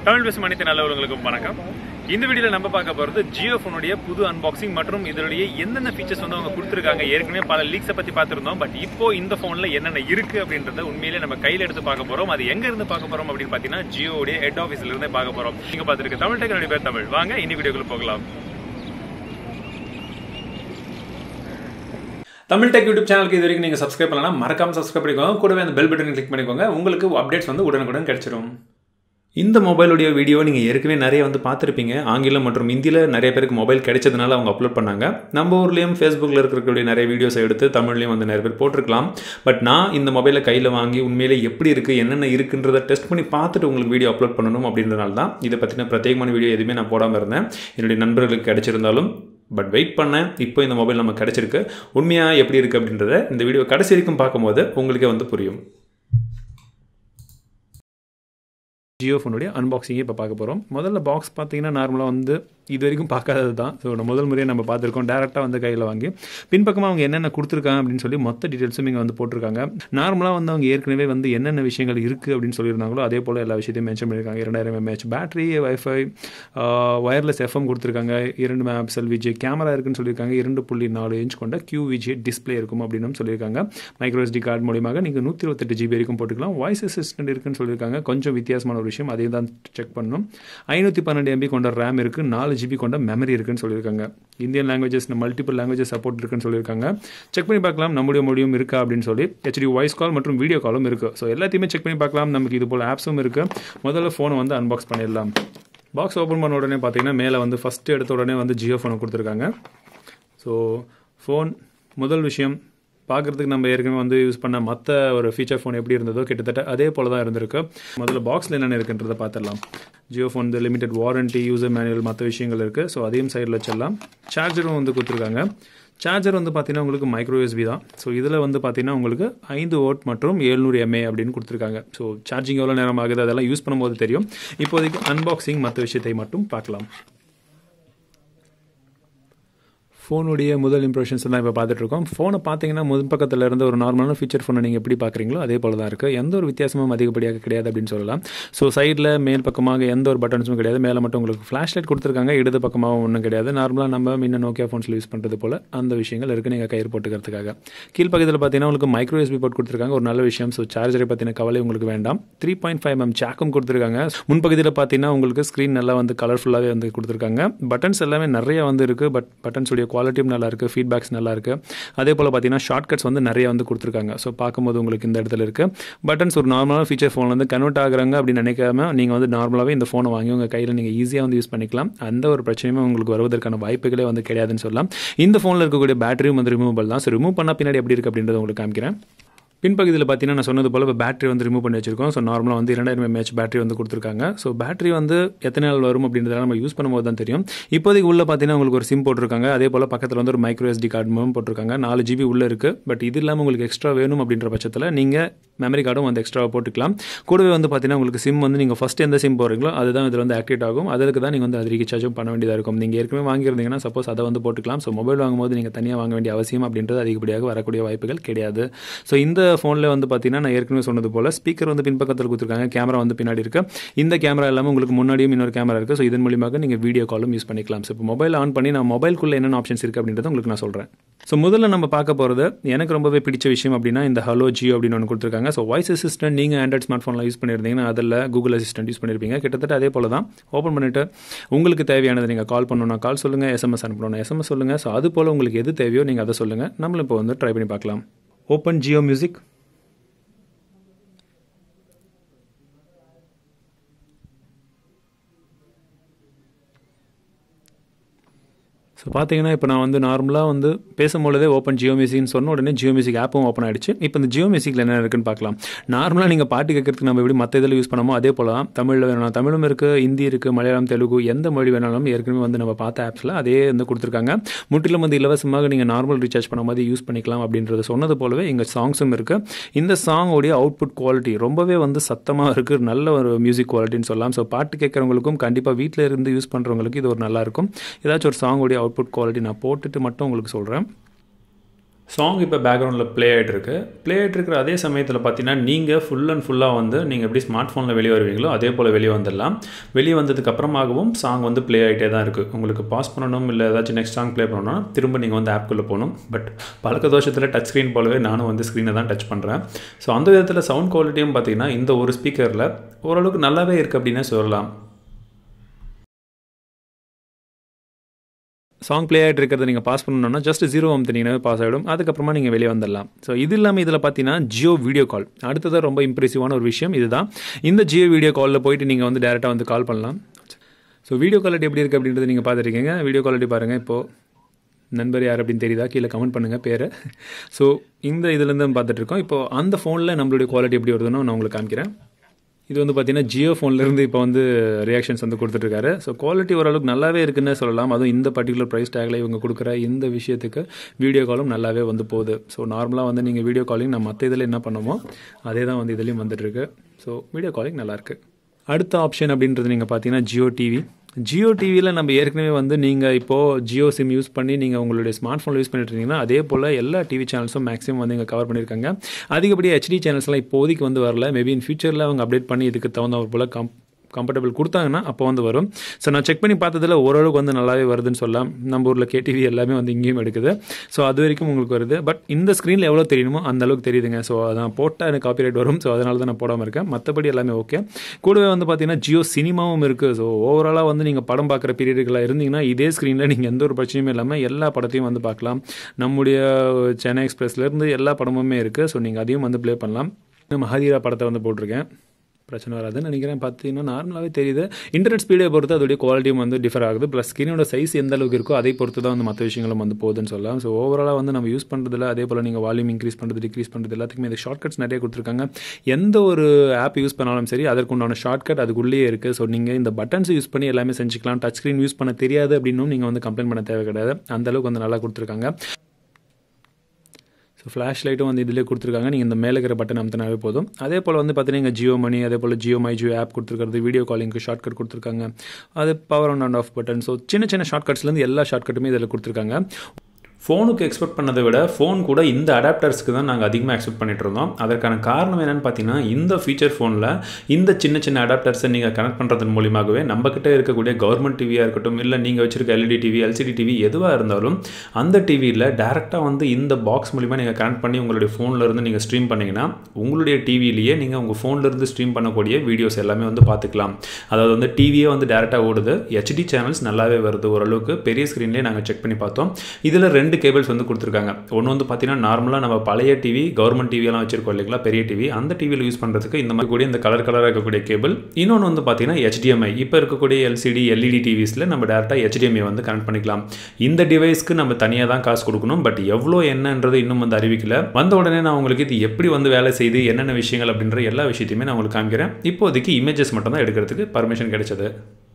தமிழ் பேசும் அனைத்து நல்லவர்களுக்கும் வணக்கம் இந்த வீடியோல நம்ம பார்க்க போறது ஜியோ போனுடைய புது அன்பாக்சிங் மற்றும் இதனுடைய என்னென்ன ஃபீச்சர்ஸ் வந்து அவங்க கொடுத்துருக்காங்க ஏற்கனவே பல லீக்ஸை பத்தி பார்த்திருந்தோம் பட் இப்போ இந்த போன்ல என்னென்ன இருக்கு அப்படின்றத உண்மையிலே நம்ம கையில எடுத்து பார்க்க போறோம் அது எங்க இருந்து பார்க்க போறோம் அப்படின்னு பாத்தீங்கன்னா ஜியோடைய ஹெட் ஆஃபீஸ்ல இருந்தே பார்க்க போறோம் நீங்க பார்த்துருக்கு தமிழ் டெக்னாலஜி பேர் தமிழ் வாங்க இந்த வீடியோக்குள்ள போகலாம் தமிழ் டெக் யூடியூப் சேனலுக்கு இது வரைக்கும் நீங்கள் சப்ஸ்கிரைப் பண்ணலாம் மறக்காம சப்ஸ்கிரைப் பண்ணிக்கோங்க கூடவே அந்த பெல் பட்டன் கிளிக் பண்ணிக்கோங்க உங்களுக்கு அப்டேட்ஸ் வந்து உடனுக்குடன் கிடைச்சிரும் இந்த மொபைலுடைய வீடியோ நீங்கள் ஏற்கனவே நிறைய வந்து பார்த்துருப்பீங்க ஆங்கிலம் மற்றும் இந்தியில் நிறைய பேருக்கு மொபைல் கிடைச்சதுனால அவங்க அப்லோட் பண்ணாங்க நம்ம ஊர்லேயும் ஃபேஸ்புக்கில் இருக்கக்கூடிய நிறைய வீடியோஸை எடுத்து தமிழ்லையும் வந்து நிறைய பேர் போட்டிருக்கலாம் பட் நான் இந்த மொபைலை கையில் வாங்கி உண்மையிலே எப்படி இருக்குது என்னென்ன இருக்குன்றதை டெஸ்ட் பண்ணி பார்த்துட்டு உங்களுக்கு வீடியோ அப்லோட் பண்ணணும் அப்படின்றனால தான் இதை பற்றின பிரத்யேகமான வீடியோ எதுவுமே நான் போடாமல் இருந்தேன் என்னுடைய நண்பர்களுக்கு கிடைச்சிருந்தாலும் பட் வெயிட் பண்ணேன் இப்போ இந்த மொபைல் நம்ம கிடச்சிருக்கு உண்மையாக எப்படி இருக்குது அப்படின்றத இந்த வீடியோ கடைசி வரைக்கும் பார்க்கும்போது உங்களுக்கே வந்து புரியும் ஜியோ ஃபோனுடைய அன்பாக்சிங்கே இப்போ பார்க்க போகிறோம் முதல்ல பாக்ஸ் பார்த்தீங்கன்னா நார்மலாக வந்து இது வரைக்கும் பார்க்காதது தான் ஸோ முதல் முறையாக நம்ம பார்த்துருக்கோம் டேரெக்டாக வந்து கையில் வாங்கி பின்பக்கமாக அவங்க என்னென்ன கொடுத்துருக்காங்க அப்படின்னு சொல்லி மொத்த டீட்டெயில்ஸும் இங்கே வந்து போட்டிருக்காங்க நார்மலாக வந்து அவங்க ஏற்கனவே வந்து என்னென்ன விஷயங்கள் இருக்குது அப்படின்னு சொல்லியிருந்தாங்களோ அதே போல் எல்லா விஷயத்தையும் மென்ஷன் பண்ணியிருக்காங்க இரண்டாயிரம் mAh battery wifi wireless FM கொடுத்துருக்காங்க இரண்டு மேப்சல் விஜி கேமரா இருக்குன்னு சொல்லியிருக்காங்க இரண்டு புள்ளி நாலு இன்ச் கொண்ட கியூ விஜி டிஸ்பிளே இருக்கும் அப்படின்னு சொல்லியிருக்காங்க மைக்ரோ எஸ்டி கார்டு மூலியமாக நீங்கள் நூற்றி இருபத்தெட்டு ஜிபி வரைக்கும் போட்டுக்கலாம் வாய்ஸ் அசிஸ்டன்ட் இருக்குன்னு சொல்லியிருக்காங்க கொஞ்சம் வித்தியாசமான ஒரு விஷயம் அதையும் தான் செக் பண்ணணும் ஐநூற்றி பன்னெண்டு எம்பி கொண்ட ரேம் இருக்குது நாலு ஜிபி கொண்ட மெமரி இருக்குன்னு சொல்லியிருக்காங்க Indian languages multiple languages support இருக்குன்னு சொல்லியிருக்காங்க செக் பண்ணி பார்க்கலாம் நம்முடைய மொழியும் இருக்கா அப்படின்னு சொல்லி ஹெச்டி வாய்ஸ் கால் மற்றும் வீடியோ காலும் இருக்குது ஸோ எல்லாத்தையுமே செக் பண்ணி பார்க்கலாம் நமக்கு இது போல் ஆப்ஸும் இருக்குது முதல்ல ஃபோனை வந்து அன்பாக்ஸ் பண்ணிடலாம் பாக்ஸ் ஓப்பன் பண்ண உடனே பார்த்தீங்கன்னா மேலே வந்து ஃபஸ்ட்டு எடுத்த உடனே வந்து ஜியோ ஃபோனை கொடுத்துருக்காங்க ஸோ ஃபோன் முதல் விஷயம் பார்க்குறதுக்கு நம்ம ஏற்கனவே வந்து யூஸ் பண்ண மற்ற ஒரு ஃபீச்சர் ஃபோன் எப்படி இருந்ததோ கிட்டத்தட்ட அதே போல தான் இருந்திருக்கு முதல்ல பாக்ஸில் என்னென்ன இருக்குன்றதை பார்த்துடலாம் ஜியோ ஃபோன் இந்த லிமிடெட் வாரண்ட்டி யூசர் மேனுவல் மற்ற விஷயங்கள் இருக்குது ஸோ அதையும் சைடில் வச்சிடலாம் சார்ஜரும் வந்து கொடுத்துருக்காங்க சார்ஜர் வந்து பார்த்தீங்கன்னா உங்களுக்கு மைக்ரோ யூஎஸ்பி தான் ஸோ இதில் வந்து பார்த்தீங்கன்னா உங்களுக்கு ஐந்து ஓட் மற்றும் எழுநூறு எம்ஏ அப்படின்னு கொடுத்துருக்காங்க ஸோ சார்ஜிங் எவ்வளோ நேரம் ஆகுது அதெல்லாம் யூஸ் பண்ணும்போது தெரியும் இப்போதைக்கு அன்பாக்சிங் மற்ற விஷயத்தை மட்டும் பார்க்கலாம் ஃபோனுடைய முதல் இம்ப்ரெஷன்ஸ் தான் இப்போ பார்த்துட்ருக்கோம் ஃபோனை பார்த்தீங்கன்னா முதல் பக்கத்தில் இருந்து ஒரு நார்மலான ஃபீச்சர் ஃபோனை நீங்கள் எப்படி பார்க்குறீங்களோ அதே போல தான் இருக்குது எந்த ஒரு வித்தியாசமும் அதிகப்படியாக கிடையாது அப்படின்னு சொல்லலாம் ஸோ சைடில் மேல் பக்கமாக எந்த ஒரு பட்டன்ஸும் கிடையாது மேலே மட்டும் உங்களுக்கு ஃப்ளாஷ் லைட் கொடுத்துருக்காங்க இடது பக்கமாகவும் ஒன்றும் கிடையாது நார்மலாக நம்ம முன்ன நோக்கியா ஃபோன்ஸில் யூஸ் பண்ணுறது போல் அந்த விஷயங்கள் இருக்குது நீங்கள் கயிறு போட்டுக்கிறதுக்காக கீழ்ப்பக்கத்தில் பார்த்தீங்கன்னா உங்களுக்கு மைக்ரோ எஸ்பி போட் கொடுத்துருக்காங்க ஒரு நல்ல விஷயம் ஸோ சார்ஜரை பற்றின கவலை உங்களுக்கு வேண்டாம் த்ரீ பாயிண்ட் ஃபைவ் எம் ஜாக்கும் கொடுத்துருக்காங்க முன்பகுதியில் பார்த்தீங்கன்னா உங்களுக்கு ஸ்க்ரீன் நல்லா வந்து கலர்ஃபுல்லாகவே வந்து கொடுத்துருக்காங்க பட்டன்ஸ் எல்லாமே நிறைய வந்து இருக்குது பட் பட்டன்ஸ் உடைய குவாலிட்டியும் நல்லா இருக்குது ஃபீட்பேக்ஸ் நல்லா இருக்குது அதே போல் பார்த்தீங்கன்னா ஷார்ட்கட்ஸ் வந்து நிறைய வந்து கொடுத்துருக்காங்க ஸோ பார்க்கும்போது உங்களுக்கு இந்த இடத்துல இருக்குது பட்டன்ஸ் ஒரு நார்மலான ஃபீச்சர் ஃபோன் வந்து கன்வெர்ட் ஆகுறாங்க அப்படின்னு நினைக்காம நீங்கள் வந்து நார்மலாகவே இந்த ஃபோனை வாங்கி உங்கள் கையில் நீங்கள் ஈஸியாக வந்து யூஸ் பண்ணிக்கலாம் அந்த ஒரு பிரச்சனையுமே உங்களுக்கு வருவதற்கான வாய்ப்புகளே வந்து கிடையாதுன்னு சொல்லலாம் இந்த ஃபோனில் இருக்கக்கூடிய பேட்டரியும் வந்து ரிமூவபிள் தான் ஸோ ரிமூவ் பண்ணால் பின்னாடி எப்படி இருக்குது அப்படின்றத உங்களுக்கு காமிக்கிறேன் பின்பகுதியில் பார்த்தீங்கன்னா நான் சொன்னது போல் இப்போ பேட்டரி வந்து ரிமூவ் பண்ணி வச்சிருக்கோம் ஸோ நார்மலாக வந்து இரண்டாயிரம் எம்ஏஹெச் பேட்டரி வந்து கொடுத்துருக்காங்க ஸோ பேட்டரி வந்து எத்தனை நாள் வரும் அப்படின்றத நம்ம யூஸ் பண்ணும்போது தான் தெரியும் இப்போதைக்கு உள்ள பார்த்தீங்கன்னா உங்களுக்கு ஒரு சிம் போட்டிருக்காங்க அதே போல் பக்கத்தில் வந்து ஒரு மைக்ரோ எஸ்டி கார்டு போட்டிருக்காங்க நாலு ஜிபி உள்ளே இருக்குது பட் இது இல்லாமல் உங்களுக்கு எக்ஸ்ட்ரா வேணும் அப்படின்ற பட்சத்தில் நீங்கள் மெமரி கார்டும் வந்து எக்ஸ்ட்ரா போட்டுக்கலாம் கூடவே வந்து பார்த்தீங்கன்னா உங்களுக்கு சிம் வந்து நீங்கள் ஃபஸ்ட் எந்த சிம் போடுறீங்களோ அதுதான் இதில் வந்து ஆக்டிவேட் ஆகும் அதுக்கு தான் நீங்கள் வந்து அது ரீசார்ஜும் பண்ண வேண்டியதாக இருக்கும் நீங்கள் ஏற்கனவே வாங்கியிருந்தீங்கன்னா சப்போஸ் அதை வந்து போட்டுக்கலாம் ஸோ மொபைல் வாங்கும்போது நீங்கள் தனியாக வாங்க வேண்டிய அவசியம் அப்படின்றது அதிகப்படியாக வரக்கூடிய வாய்ப்புகள் கிடையாது ஸோ இந்த ஃபோனில் வந்து பார்த்தீங்கன்னா நான் ஏற்கனவே சொன்னது போல் ஸ்பீக்கர் வந்து பின்பக்கத்தில் கொடுத்துருக்காங்க கேமரா வந்து பின்னாடி இருக்கு இந்த கேமரா எல்லாமே உங்களுக்கு முன்னாடியும் இன்னொரு கேமரா இருக்குது ஸோ இதன் மூலியமாக நீங்கள் வீடியோ காலும் யூஸ் பண்ணிக்கலாம் ஸோ இப்போ மொபைல் ஆன் பண்ணி நான் மொபைலுக்குள்ள என்னென்ன ஆப்ஷன்ஸ் இருக்குது அப்படின்றத உங்களுக்கு நான் சொல்கிறேன் ஸோ முதல்ல நம்ம பார்க்க போகிறது எனக்கு ரொம்பவே பிடிச்ச விஷயம் அப்படின்னா இந்த ஹலோ ஜியோ அப்படின்னு ஒன்று கொடுத்துருக்காங்க ஸோ வாய்ஸ் அசிஸ்டன்ட் நீங்கள் ஆண்ட்ராய்ட் ஸ்மார்ட் ஃபோனில் யூஸ் பண்ணியிருந்தீங்கன்னா அதில் கூகுள் அசிஸ்டன்ட் யூஸ் பண்ணியிருப்பீங்க கிட்டத்தட்ட அதே போல தான் ஓப்பன் பண்ணிவிட்டு உங்களுக்கு தேவையானது நீங்கள் கால் பண்ணணும்னா கால் சொல்லுங்கள் எஸ்எம்எஸ் அனுப்பணும்னா எஸ்எம்எஸ் சொல்லுங்கள் ஸோ அது போல் உங்களுக்கு எது தேவையோ நீங்கள் அதை சொல்லுங்கள் நம்மளும் இப்போ வந்து ட்ரை பண்ணி பார்க்கலாம் ஓப்பன் ஜியோ மியூசிக் ஸோ பார்த்தீங்கன்னா இப்போ நான் வந்து நார்மலாக வந்து பேசும்பொழுதே ஓப்பன் ஜியோ மியூசிக்னு சொன்ன உடனே ஜியோ மியூசிக் ஆப்பும் ஓப்பன் ஆகிடுச்சு இப்போ இந்த ஜியோ மியூசிக்கில் என்ன இருக்குன்னு பார்க்கலாம் நார்மலாக நீங்கள் பாட்டு கேட்கறதுக்கு நம்ம எப்படி மற்ற இதில் யூஸ் பண்ணமோ அதே போல் தான் தமிழில் வேணும் தமிழும் இருக்குது ஹிந்தி இருக்குது மலையாளம் தெலுங்கு எந்த மொழி வேணாலும் ஏற்கனவே வந்து நம்ம பார்த்த ஆப்ஸில் அதே வந்து கொடுத்துருக்காங்க முற்றிலும் வந்து இலவசமாக நீங்கள் நார்மல் ரீசார்ஜ் பண்ண மாதிரி யூஸ் பண்ணிக்கலாம் அப்படின்றது சொன்னது போலவே இங்கே சாங்ஸும் இருக்குது இந்த சாங்கோடைய அவுட்புட் குவாலிட்டி ரொம்பவே வந்து சத்தமாக இருக்குது நல்ல ஒரு மியூசிக் குவாலிட்டின்னு சொல்லலாம் ஸோ பாட்டு கேட்குறவங்களுக்கும் கண்டிப்பாக வீட்டில் இருந்து யூஸ் பண்ணுறவங்களுக்கு இது ஒரு நல்லாயிருக்கும் ஏதாச்சும் ஒரு சாங்கோடைய அவுட்புட் குவாலிட்டி நான் போட்டுட்டு மட்டும் உங்களுக்கு சொல்கிறேன் சாங் இப்போ பேக்ரவுண்டில் ப்ளே ஆகிட்டு இருக்கு ப்ளே ஆகிட்டு இருக்கிற அதே சமயத்தில் பார்த்தீங்கன்னா நீங்கள் ஃபுல் அண்ட் ஃபுல்லாக வந்து நீங்கள் எப்படி ஸ்மார்ட் ஃபோனில் வெளியே வருவீங்களோ அதே போல் வெளியே வந்துடலாம் வெளியே வந்ததுக்கு அப்புறமாகவும் சாங் வந்து ப்ளே ஆகிட்டே தான் இருக்குது உங்களுக்கு பாஸ் பண்ணணும் இல்லை ஏதாச்சும் நெக்ஸ்ட் சாங் ப்ளே பண்ணணும்னா திரும்ப நீங்கள் வந்து ஆப்குள்ளே போகணும் பட் பழக்க தோஷத்தில் டச் ஸ்க்ரீன் போலவே நானும் வந்து ஸ்க்ரீனை தான் டச் பண்ணுறேன் ஸோ அந்த விதத்தில் சவுண்ட் குவாலிட்டியும் பார்த்தீங்கன்னா இந்த ஒரு ஸ்பீக்கரில் ஓரளவுக்கு நல்லாவே இருக்குது அப்படின்னே சொல்லலாம் சாங் ப்ளே ஆகிட்டு இருக்கிறத நீங்கள் பாஸ் பண்ணணும்னா ஜஸ்ட் ஜீரோ அமுத்தினீங்கன்னாவே பாஸ் ஆகிடும் அதுக்கப்புறமா நீங்கள் வெளியே வந்துடலாம் ஸோ இது இல்லாமல் இதில் பார்த்தீங்கன்னா ஜியோ வீடியோ கால் அடுத்ததாக ரொம்ப இம்ப்ரெசிவான ஒரு விஷயம் இதுதான் இந்த ஜியோ வீடியோ காலில் போயிட்டு நீங்கள் வந்து டேரெக்டாக வந்து கால் பண்ணலாம் ஸோ வீடியோ குவாலிட்டி எப்படி இருக்குது அப்படின்றது நீங்கள் பார்த்துருக்கீங்க வீடியோ குவாலிட்டி பாருங்கள் இப்போது நண்பர் யார் அப்படின்னு தெரியுதா கீழே கமெண்ட் பண்ணுங்கள் பேரை ஸோ இந்த இதுலேருந்து பார்த்துட்ருக்கோம் இப்போது அந்த ஃபோனில் நம்மளுடைய குவாலிட்டி எப்படி வருதுன்னு நான் உங்களுக்கு காமிக்கிறேன் இது வந்து பார்த்தீங்கன்னா ஜியோ ஃபோன்லேருந்து இப்போ வந்து ரியாக்ஷன்ஸ் வந்து கொடுத்துட்ருக்காரு ஸோ குவாலிட்டி ஓரளவுக்கு நல்லாவே இருக்குன்னு சொல்லலாம் அதுவும் இந்த பர்டிகுலர் ப்ரைஸ் டேக்கில் இவங்க கொடுக்குற இந்த விஷயத்துக்கு வீடியோ காலும் நல்லாவே வந்து போகுது ஸோ நார்மலாக வந்து நீங்கள் வீடியோ காலிங் நம்ம மற்ற இதில் என்ன பண்ணுமோ அதே தான் வந்து இதுலேயும் வந்துட்டுருக்கு ஸோ வீடியோ காலிங் நல்லாயிருக்கு அடுத்த ஆப்ஷன் அப்படின்றது நீங்கள் பார்த்தீங்கன்னா ஜியோ டிவி ஜியோ டிவியில் நம்ம ஏற்கனவே வந்து நீங்கள் இப்போது ஜியோ சிம் யூஸ் பண்ணி நீங்கள் உங்களுடைய ஸ்மார்ட் ஃபோனில் யூஸ் பண்ணிட்டு இருந்தீங்கன்னா அதே போல் எல்லா டிவி சேனல்ஸும் மேக்ஸிமம் வந்து இங்கே கவர் பண்ணியிருக்காங்க அதிகப்படியாக ஹெச்டி சேனல்ஸ்லாம் இப்போதைக்கு வந்து வரல மேபி இன் ஃபியூச்சரில் அவங்க அப்டேட் பண்ணி இதுக்கு தகுந்த போல் கம் கம்ஃபர்டபுள் கொடுத்தாங்கன்னா அப்போ வந்து வரும் ஸோ நான் செக் பண்ணி பார்த்ததில் ஓரளவுக்கு வந்து நல்லாவே வருதுன்னு சொல்லலாம் நம்ம ஊரில் கேடிவி எல்லாமே வந்து இங்கேயும் எடுக்குது ஸோ அது வரைக்கும் உங்களுக்கு வருது பட் இந்த ஸ்க்ரீனில் எவ்வளோ தெரியுமோ அந்த அளவுக்கு தெரியுதுங்க ஸோ அதான் போட்டால் எனக்கு காப்பிரைட் வரும் ஸோ அதனால தான் நான் போடாமல் இருக்கேன் மற்றபடி எல்லாமே ஓகே கூடவே வந்து பார்த்தீங்கன்னா ஜியோ சினிமாவும் இருக்குது ஸோ ஓவராலாக வந்து நீங்கள் படம் பார்க்குற பீரியடுகளாக இருந்தீங்கன்னா இதே ஸ்க்ரீனில் நீங்கள் எந்த ஒரு பிரச்சனையும் இல்லாமல் எல்லா படத்தையும் வந்து பார்க்கலாம் நம்முடைய சென்னை எக்ஸ்பிரஸ்லேருந்து எல்லா படமுமே இருக்குது ஸோ நீங்கள் அதையும் வந்து ப்ளே பண்ணலாம் மஹாதீரா படத்தை வந்து போட்டிருக்கேன் பிரச்சனை வராதுன்னு நினைக்கிறேன் பார்த்தீங்கன்னா நார்மலாகவே தெரியுது இன்டர்நெட் ஸ்பீடை பொறுத்து அதோடைய குவாலிட்டியும் வந்து டிஃபர் ஆகுது ப்ளஸ் ஸ்க்ரீனோட சைஸ் எந்த அளவுக்கு இருக்கோ அதை பொறுத்து தான் வந்து மற்ற விஷயங்களும் வந்து போகுதுன்னு சொல்லலாம் ஸோ ஓவராலாக வந்து நம்ம யூஸ் பண்ணுறதுல அதே போல் நீங்கள் வால்யூம் இன்க்ரீஸ் பண்ணுறது டிக்ரீஸ் பண்ணுறது எல்லாத்துக்குமே இந்த ஷார்ட்கட்ஸ் நிறைய கொடுத்துருக்காங்க எந்த ஒரு ஆப் யூஸ் பண்ணாலும் சரி அதற்குண்டான ஷார்ட்கட் அதுக்குள்ளேயே இருக்குது ஸோ நீங்கள் இந்த பட்டன்ஸ் யூஸ் பண்ணி எல்லாமே செஞ்சுக்கலாம் டச் ஸ்க்ரீன் யூஸ் பண்ண தெரியாது அப்படின்னும் நீங்கள் வந்து கம்ப்ளைண்ட் பண்ண தேவை கிடையாது அந்தளவுக்கு வந்து நல்லா கொடுத்துருக்காங்க ஸோ ஃப்ளாஷ் லைட்டும் வந்து இதிலே கொடுத்துருக்காங்க நீங்கள் இந்த மேலே இருக்கிற பட்டன் அமுத்தினாவே போதும் அதே போல் வந்து பார்த்தீங்கன்னா ஜியோ மணி அதே போல் ஜியோ மை ஜியோ ஆப் கொடுத்துருக்கிறது வீடியோ காலிங்க்கு ஷார்ட்கட் கொடுத்துருக்காங்க அது power on and off button so சின்ன சின்ன ஷார்ட்கட்ஸ்லேருந்து எல்லா ஷார்ட்கட்டுமே இதில் கொடுத்துருக்காங்க ஃபோனுக்கு எக்ஸ்பெக்ட் பண்ணதை விட ஃபோன் கூட இந்த அடாப்டர்ஸ்க்கு தான் நாங்கள் அதிகமாக எக்ஸ்பெக்ட் பண்ணிட்டு இருந்தோம் அதற்கான காரணம் என்னென்னு பார்த்தீங்கன்னா இந்த ஃபீச்சர் ஃபோனில் இந்த சின்ன சின்ன அடாப்டர்ஸை நீங்கள் கனெக்ட் பண்ணுறதன் மூலியமாகவே நம்மக்கிட்ட இருக்கக்கூடிய கவர்மெண்ட் டிவியாக இருக்கட்டும் இல்லை நீங்கள் வச்சிருக்க எல்இடி டிவி எல்சிடி டிவி எதுவாக இருந்தாலும் அந்த டிவியில் டேரெக்டாக வந்து இந்த பாக்ஸ் மூலிமா நீங்கள் கனெக்ட் பண்ணி உங்களுடைய ஃபோனில் இருந்து நீங்கள் ஸ்ட்ரீம் பண்ணிங்கன்னா உங்களுடைய டிவிலேயே நீங்கள் உங்கள் ஃபோன்லேருந்து ஸ்ட்ரீம் பண்ணக்கூடிய வீடியோஸ் எல்லாமே வந்து பார்த்துக்கலாம் அதாவது வந்து டிவியே வந்து டேரெக்டாக ஓடுது ஹெச்டி சேனல்ஸ் நல்லாவே வருது ஓரளவுக்கு பெரிய ஸ்க்ரீன்லேயே நாங்கள் செக் பண்ணி பார்த்தோம் இதில் ரெண்டு ரெண்டு கேபிள்ஸ் வந்து கொடுத்துருக்காங்க ஒன்று வந்து பார்த்தீங்கன்னா நார்மலாக நம்ம பழைய டிவி கவர்மெண்ட் டிவியெல்லாம் வச்சிருக்கோம் இல்லைங்களா பெரிய டிவி அந்த டிவியில் யூஸ் பண்ணுறதுக்கு இந்த மாதிரி கூடிய இந்த கலர் கலராக இருக்கக்கூடிய கேபிள் இன்னொன்று வந்து பார்த்தீங்கன்னா ஹெச்டிஎம்ஐ இப்போ இருக்கக்கூடிய எல்சிடி எல்இடி டிவிஸில் நம்ம டேரெக்டாக ஹெச்டிஎம்ஐ வந்து கனெக்ட் பண்ணிக்கலாம் இந்த டிவைஸ்க்கு நம்ம தனியாக தான் காசு கொடுக்கணும் பட் எவ்வளோ என்னன்றது இன்னும் வந்து அறிவிக்கல வந்த உடனே நான் உங்களுக்கு இது எப்படி வந்து வேலை செய்து என்னென்ன விஷயங்கள் அப்படின்ற எல்லா விஷயத்தையுமே நான் உங்களுக்கு காமிக்கிறேன் இப்போதைக்கு இமேஜஸ் மட்டும் தான் எடுக்கிறதுக்கு பர்மிஷன் கிடைச்சது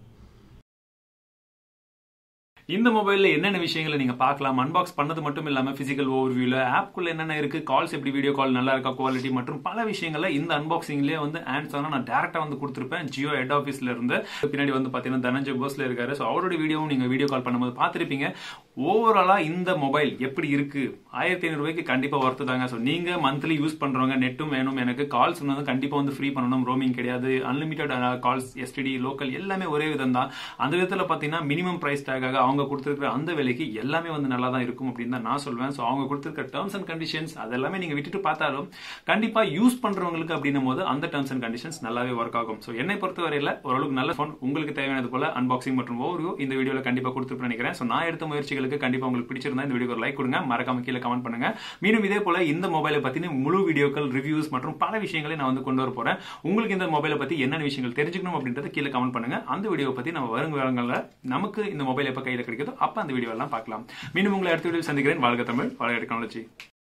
இந்த மொபைலில் என்னென்ன விஷயங்களை நீங்கள் பார்க்கலாம் அன்பாக்ஸ் பண்ணது மட்டும் இல்லாமல் ஃபிசிக்கல் ஓவர்வியூவில் ஆப்குள்ள என்னென்ன இருக்குது கால்ஸ் எப்படி வீடியோ கால் நல்லா இருக்கா குவாலிட்டி மற்றும் பல விஷயங்களை இந்த அன்பாக்சிங்லேயே வந்து ஆன்சர் நான் டேரெக்டாக வந்து கொடுத்துருப்பேன் ஜியோ ஹெட் ஆஃபீஸில் இருந்து பின்னாடி வந்து பார்த்தீங்கன்னா தனஞ்சய் போஸ்ல இருக்காரு ஸோ அவருடைய வீடியோவும் நீங்கள் வீடியோ கால் பண்ணும்போது பார்த்துருப்பீங்க ஓவராலாக இந்த மொபைல் எப்படி இருக்கு ஆயிரத்தி ஐநூறு ரூபாய்க்கு கண்டிப்பாக ஒர்த்து தாங்க ஸோ நீங்கள் மந்த்லி யூஸ் பண்ணுறவங்க நெட்டும் வேணும் எனக்கு கால்ஸ் வந்து கண்டிப்பாக வந்து ஃப்ரீ பண்ணணும் ரோமிங் கிடையாது அன்லிமிட்டட் கால்ஸ் எஸ்டிடி லோக்கல் எல்லாமே ஒரே விதம் தான் அந்த விதத்தில் பார்த்தீங்கன்னா மினிமம் ப்ரைஸ் டேக்காக அவங்க அவங்க கொடுத்துருக்கிற அந்த விலைக்கு எல்லாமே வந்து நல்லா தான் இருக்கும் அப்படின்னு தான் நான் சொல்வேன் ஸோ அவங்க கொடுத்துருக்க டேர்ம்ஸ் அண்ட் கண்டிஷன்ஸ் அதெல்லாமே நீங்க விட்டுட்டு பார்த்தாலும் கண்டிப்பா யூஸ் பண்றவங்களுக்கு அப்படின்னும் போது அந்த டேர்ம்ஸ் அண்ட் கண்டிஷன்ஸ் நல்லாவே ஒர்க் ஆகும் ஸோ என்னை பொறுத்தவரையில ஓரளவுக்கு நல்ல ஃபோன் உங்களுக்கு தேவையானது போல அன்பாக்சிங் மற்றும் ஓவர்வியூ இந்த வீடியோல கண்டிப்பா கொடுத்துருப்பேன் நினைக்கிறேன் ஸோ நான் எடுத்த முயற்சிகளுக்கு கண்டிப்பா உங்களுக்கு பிடிச்சிருந்தா இந்த வீடியோ லைக் கொடுங்க மறக்காம கீழே கமெண்ட் பண்ணுங்க மீண்டும் இதே போல இந்த மொபைலை பத்தின முழு வீடியோக்கள் ரிவ்யூஸ் மற்றும் பல விஷயங்களை நான் வந்து கொண்டு வர போறேன் உங்களுக்கு இந்த மொபைலை பத்தி என்னென்ன விஷயங்கள் தெரிஞ்சுக்கணும் அப்படின்றத கீழே கமெண்ட் பண்ணுங்க அந்த வீடியோ பத்தி நம்ம வரும் காலங்களில் நமக்கு இந்த மொபைல் எப்போ கையில் கிடைக்குதோ அப்போ அந்த வீடியோ எல்லாம் பார்க்கலாம் மீண்டும் உங்களை அடுத்த வீடியோ சந்திக்கிறேன் வாழ்க தமிழ் வாழ்க டெக்னாலஜி